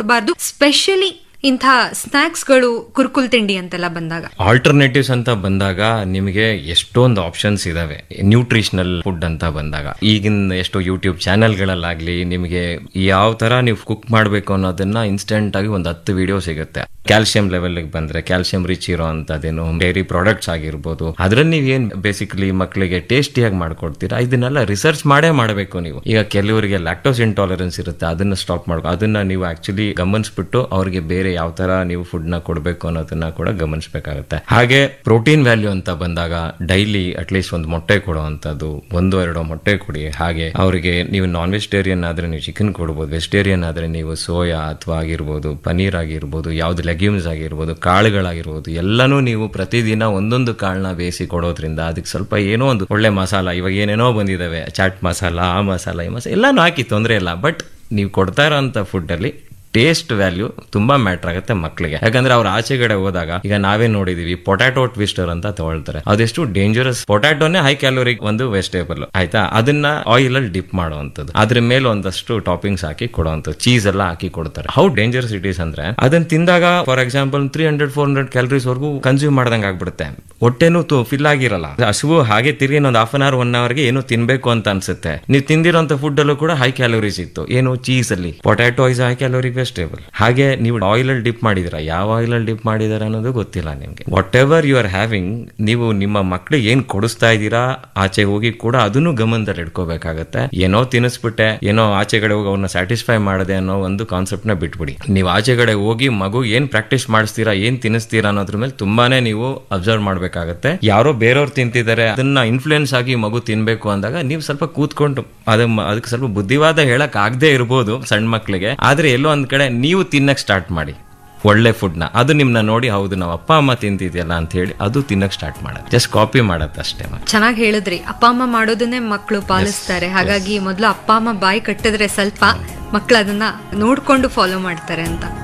ಕೊಡಬಾರ್ದು ಸ್ಪೆಷಲಿ ಇಂಥ ಸ್ನಾಕ್ಸ್ಗಳು ಕುರ್ಕುಲ್ ತಿಂಡಿ ಅಂತೆಲ್ಲ ಬಂದಾಗ ಆಲ್ಟರ್ನೇಟಿವ್ಸ್ ಅಂತ ಬಂದಾಗ ನಿಮಗೆ ಎಷ್ಟೊಂದು ಆಪ್ಷನ್ಸ್ ಇದಾವೆ ನ್ಯೂಟ್ರಿಷನಲ್ ಫುಡ್ ಅಂತ ಬಂದಾಗ ಈಗಿನ ಎಷ್ಟೋ ಯೂಟ್ಯೂಬ್ ಚಾನೆಲ್ಗಳಲ್ಲಾಗ್ಲಿ ನಿಮಗೆ ಯಾವ ತರ ನೀವು ಕುಕ್ ಮಾಡಬೇಕು ಅನ್ನೋದನ್ನ ಇನ್ಸ್ಟೆಂಟ್ ಆಗಿ ಒಂದು ಹತ್ತು ವಿಡಿಯೋ ಸಿಗುತ್ತೆ ಕ್ಯಾಲ್ಸಿಯಂ ಲೆವೆಲ್ ಬಂದ್ರೆ ಕ್ಯಾಲ್ಸಿಯಂ ರಿಚ್ ಇರೋ ಅಂತದೇನು ಡೈರಿ ಪ್ರಾಡಕ್ಟ್ಸ್ ಆಗಿರ್ಬೋದು ಅದ್ರಲ್ಲಿ ನೀವು ಏನ್ ಬೇಸಿಕಲಿ ಮಕ್ಕಳಿಗೆ ಟೇಸ್ಟಿಯಾಗಿ ಮಾಡ್ಕೊಡ್ತೀರಾ ಇದನ್ನೆಲ್ಲ ರಿಸರ್ಚ್ ಮಾಡೇ ಮಾಡಬೇಕು ನೀವು ಈಗ ಕೆಲವರಿಗೆ ಲ್ಯಾಕ್ಟೋಸ್ ಇಂಟಾಲರೆನ್ಸ್ ಇರುತ್ತೆ ಅದನ್ನ ಸ್ಟಾಪ್ ಮಾಡ್ಕೊ ಅದನ್ನ ನೀವು ಆಕ್ಚುಲಿ ಗಮನಿಸ್ಬಿಟ್ಟು ಅವ್ರಿಗೆ ಬೇರೆ ಯಾವ ತರ ನೀವು ಫುಡ್ ನ ಕೊಡಬೇಕು ಅನ್ನೋದನ್ನ ಕೂಡ ಗಮನಿಸಬೇಕಾಗುತ್ತೆ ಹಾಗೆ ಪ್ರೋಟೀನ್ ವ್ಯಾಲ್ಯೂ ಅಂತ ಬಂದಾಗ ಡೈಲಿ ಅಟ್ಲೀಸ್ಟ್ ಒಂದು ಮೊಟ್ಟೆ ಕೊಡುವಂತದ್ದು ಒಂದು ಎರಡು ಮೊಟ್ಟೆ ಕೊಡಿ ಹಾಗೆ ಅವರಿಗೆ ನೀವು ನಾನ್ ವೆಜಿಟೇರಿಯನ್ ಆದ್ರೆ ನೀವು ಚಿಕನ್ ಕೊಡ್ಬೋದು ವೆಜಿಟೇರಿಯನ್ ಆದ್ರೆ ನೀವು ಸೋಯಾ ಅಥವಾ ಆಗಿರ್ಬೋದು ಪನೀರ್ ಆಗಿರ್ಬೋದು ಯಾವ್ದು ಲೆಗ್ಯೂಮ್ಸ್ ಆಗಿರ್ಬೋದು ಕಾಳುಗಳಾಗಿರ್ಬೋದು ಎಲ್ಲನೂ ನೀವು ಪ್ರತಿದಿನ ಒಂದೊಂದು ಕಾಳನ್ನ ಬೇಯಿಸಿ ಕೊಡೋದ್ರಿಂದ ಅದಕ್ಕೆ ಸ್ವಲ್ಪ ಏನೋ ಒಂದು ಒಳ್ಳೆ ಮಸಾಲ ಇವಾಗ ಏನೇನೋ ಬಂದಿದಾವೆ ಚಾಟ್ ಮಸಾಲ ಆ ಮಸಾಲ ಈ ಮಸಾಲ ಎಲ್ಲಾನು ಹಾಕಿ ತೊಂದರೆ ಇಲ್ಲ ಬಟ್ ನೀವು ಕೊಡ್ತಾ ಇರೋಂಥ ಫುಡ್ ಅಲ್ಲಿ ಟೇಸ್ಟ್ ವ್ಯಾಲ್ಯೂ ತುಂಬಾ ಮ್ಯಾಟರ್ ಆಗುತ್ತೆ ಮಕ್ಕಳಿಗೆ ಯಾಕಂದ್ರೆ ಅವ್ರ ಆಚೆಗಡೆ ಹೋದಾಗ ಈಗ ನಾವೇ ನೋಡಿದೀವಿ ಪೊಟ್ಯಾಟೊ ಟ್ವಿಸ್ಟರ್ ಅಂತ ತಗೊಳ್ತಾರೆ ಅದೆಷ್ಟು ಡೇಂಜರಸ್ ಪೊಟ್ಯಾಟೋನೇ ಹೈ ಕ್ಯಾಲೋರಿ ಒಂದು ವೆಜಿಟೇಬಲ್ ಆಯ್ತಾ ಅದನ್ನ ಆಯಿಲ್ ಅಲ್ಲಿ ಡಿಪ್ ಮಾಡುವಂತದ್ದು ಅದ್ರ ಮೇಲೆ ಒಂದಷ್ಟು ಟಾಪಿಂಗ್ಸ್ ಹಾಕಿ ಕೊಡುವಂಥದ್ದು ಚೀಸ್ ಎಲ್ಲ ಹಾಕಿ ಕೊಡ್ತಾರೆ ಹೌ ಡೇಂಜರಸ್ ಇಟ್ ಈಸ್ ಅಂದ್ರೆ ಅದನ್ನ ತಿಂದಾಗ for example three hundred four hundred calories ವರೆಗೂ ಕನ್ಸ್ಯೂಮ್ ಮಾಡ್ದಂಗೆ ಆಗ್ಬಿಡುತ್ತೆ ಹೊಟ್ಟೆನೂ ಫಿಲ್ ಆಗಿರಲ್ಲ ಹಸುವು ಹಾಗೆ ತಿರುಗಿ ಇನ್ನೊಂದು ಹಾಫ್ ಅನ್ ಅವರ್ ಒನ್ ಅವರ್ಗೆ ಏನು ತಿನ್ಬೇಕು ಅಂತ ಅನ್ಸುತ್ತೆ ನೀವು ತಿಂದಿರೋಂಥ ಫುಡ್ ಅಲ್ಲೂ ಕೂಡ ಹೈ ಕ್ಯಾಲೋರೀಸ್ ಇತ್ತು ಏನು ಚೀಸ್ ಅಲ್ಲಿ potato is high calorie vegetable ಹಾಗೆ ನೀವು ಆಯಿಲ್ ಅಲ್ಲಿ ಡಿಪ್ ಮಾಡಿದಿರಾ ಯಾವ ಆಯಿಲ್ ಅಲ್ಲಿ ಡಿಪ್ ಮಾಡಿದಾರೆ ಅನ್ನೋದು ಗೊತ್ತಿಲ್ಲ ನಿಮ್ಗೆ whatever you are having ನೀವು ನಿಮ್ಮ ಮಕ್ಳಿಗೆ ಏನ್ ಕೊಡಿಸ್ತಾ ಇದ್ದೀರಾ ಆಚೆ ಹೋಗಿ ಕೂಡ ಅದನ್ನು ಗಮನದಲ್ಲಿ ಇಟ್ಕೋಬೇಕಾಗತ್ತೆ ಏನೋ ತಿನ್ನಿಸ್ಬಿಟ್ಟೆ ಏನೋ ಆಚೆಗಡೆ ಹೋಗಿ ಅವ್ರನ್ನ ಸ್ಯಾಟಿಸ್ಫೈ ಮಾಡದೆ ಅನ್ನೋ ಒಂದು ಕಾನ್ಸೆಪ್ಟ್ ನ ಬಿಟ್ಬಿಡಿ ನೀವು ಆಚೆಗಡೆ ಹೋಗಿ ಮಗು ಏನ್ ಪ್ರಾಕ್ಟೀಸ್ ಮಾಡಿಸ್ತೀರಾ ಏನ್ ತಿನ್ನಿಸ್ತೀರಾ ಅನ್ನೋದ್ರ ಮೇಲೆ ತುಂಬಾನೇ ನೀವು ಅಬ್ಸರ್ವ್ ಮಾಡ್ಬೇಕಾಗತ್ತೆ ಯಾರೋ ಬೇರೆಯವ್ರು ತಿಂತಿದ್ದಾರೆ ಅದನ್ನ ಇನ್ಫ್ಲೂಯೆನ್ಸ್ ಆಗಿ ಮಗು ತಿನ್ಬೇಕು ಅಂದಾಗ ನೀವು ಸ್ವಲ್ಪ ಕೂತ್ಕೊಂಡು ಅದ ಅದಕ್ಕೆ ಸ್ವಲ್ಪ ಬುದ್ಧಿವಾದ ಹೇಳಕ್ ಆಗದೆ ಇರ್ಬೋದು ಸಣ್ಣ ಮಕ್ಳಿಗೆ ಆದ್ರೆ ಎಲ್ಲೋ ಒಂದ್ ಕಡೆ ನೀವು ತಿನ್ನಕ್ ಸ್ಟಾರ್ಟ್ ಮಾಡಿ ಒಳ್ಳೆ ಫುಡ್ನ ಅದು ನಿಮ್ನ ನೋಡಿ ಹೌದು ನಾವು ಅಪ್ಪ ಅಮ್ಮ ತಿಂತಿದ್ಯಲ್ಲ ಅಂತ ಹೇಳಿ ಅದು ತಿನ್ನಕ್ ಸ್ಟಾರ್ಟ್ ಮಾಡೋದು ಜಸ್ಟ್ ಕಾಪಿ ಮಾಡತ್ತೆ ಅಷ್ಟೇ ಚೆನ್ನಾಗಿ ಹೇಳಿದ್ರಿ ಅಪ್ಪ ಅಮ್ಮ ಮಾಡೋದನ್ನೇ ಮಕ್ಕಳು ಪಾಲಿಸ್ತಾರೆ ಹಾಗಾಗಿ ಮೊದಲು ಅಪ್ಪ ಅಮ್ಮ ಬಾಯಿ ಕಟ್ಟಿದ್ರೆ ಸ್ವಲ್ಪ ಮಕ್ಕಳು ಅದನ್ನ ನೋಡ್ಕೊಂಡು ಫಾಲೋ ಮಾಡ್ತಾರೆ ಅಂತ